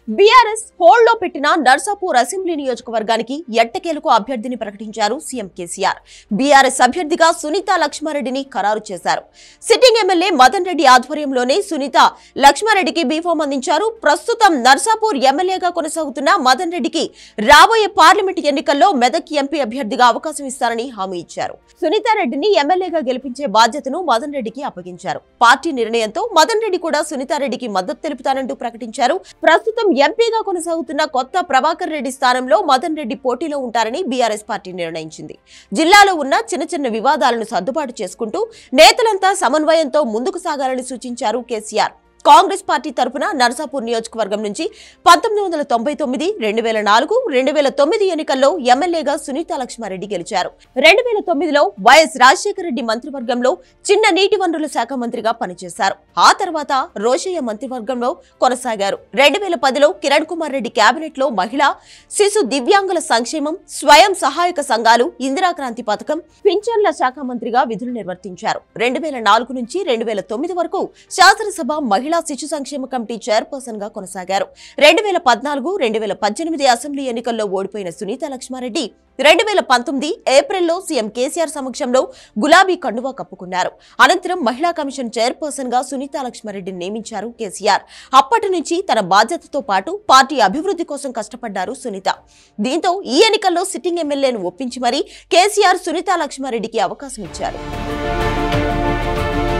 BRS హోల్డ్లో పెట్టిన Narsapur assembly నియోజకవర్గానికి ఎట్టకేలకు అభ్యర్థిని ప్రకటించారు సీఎం కేసీఆర్ బీఆర్ఎస్ అభ్యర్థిగా సునీత లక్ష్మారెడ్డిని ఖరారు చేశారు సిట్టింగ్ ఎమ్మెల్యే మదన్ రెడ్డి ఆధ్వర్యంలోనే సునీత లక్ష్మారెడ్డికి బీఫామ్ అందించారు ప్రస్తుతం నర్సాపూర్ ఎమ్మెల్యేగా కొనసాగుతున్న మదన్ రెడ్డికి రాబోయే పార్లమెంట్ ఎన్నికల్లో మెదక్ ఎంపీ అభ్యర్థిగా అవకాశం ఇస్తారని హామీ ఇచ్చారు సునీతారెడ్డిని ఎమ్మెల్యేగా గెలిపించే బాధ్యతను మదన్ రెడ్డికి అప్పగించారు పార్టీ నిర్ణయంతో మదన్ రెడ్డి కూడా సునీతారెడ్డికి మద్దతు తెలుపుతానంటూ ప్రకటించారు ప్రస్తుతం ఎంపీగా కొనసాగుతున్న కొత్త ప్రభాకర్ రెడ్డి స్థానంలో మదన్ రెడ్డి పోటీలో ఉంటారని బీఆర్ఎస్ పార్టీ నిర్ణయించింది జిల్లాలో ఉన్న చిన్న చిన్న వివాదాలను సర్దుబాటు చేసుకుంటూ నేతలంతా సమన్వయంతో ముందుకు సాగాలని సూచించారు కేసీఆర్ కాంగ్రెస్ పార్టీ తరపున నర్సాపూర్ నియోజకవర్గం నుంచి పంతొమ్మిది వందల తొంభై తొమ్మిది రెండు వేల నాలుగు రెండు వేల తొమ్మిది ఎన్నికల్లో ఎమ్మెల్యేగా సునీత లక్ష్మారెడ్డి గెలిచారు రెండు వేల తొమ్మిదిలో వైఎస్ రాజశేఖర రెడ్డి మంత్రివర్గంలో చిన్న నీటి వనరుల శాఖ మంత్రిగా పనిచేశారు ఆ తర్వాత రోషయ్య మంత్రివర్గంలో కొనసాగారు రెండు వేల పదిలో కిరణ్ కుమార్ రెడ్డి కేబినెట్ లో మహిళా శిశు దివ్యాంగుల సంక్షేమం స్వయం సహాయక సంఘాలు ఇందిరాక్రాంతి పథకం పింఛన్ల శాఖ మంత్రిగా విధులు నిర్వర్తించారు రెండు వేల నాలుగు నుంచి రెండు వేల తొమ్మిది వరకు శాసనసభ మహిళా శిశు సంక్షేమ కమిటీ చైర్పర్సన్ గా కొనసాగారు రెండు వేల పద్నాలుగు రెండు వేల పద్దెనిమిది అసెంబ్లీ ఎన్నికల్లో ఓడిపోయిన సునీత లక్ష్మారెడ్డి రెండు వేల పంతొమ్మిది ఏప్రిల్లో సీఎం కేసీఆర్ సమక్షంలో గులాబీ కండువా కప్పుకున్నారు అనంతరం మహిళా కమిషన్ చైర్పర్సన్ గా సునీత లక్ష్మారెడ్డిని నియమించారు కేసీఆర్ అప్పటి నుంచి తన బాధ్యతతో పాటు పార్టీ అభివృద్ధి కోసం కష్టపడ్డారు సునీత దీంతో ఈ ఎన్నికల్లో సిట్టింగ్ ఎమ్మెల్యేను ఒప్పించి మరీ కేసీఆర్ సునీత లక్ష్మారెడ్డికి అవకాశం ఇచ్చారు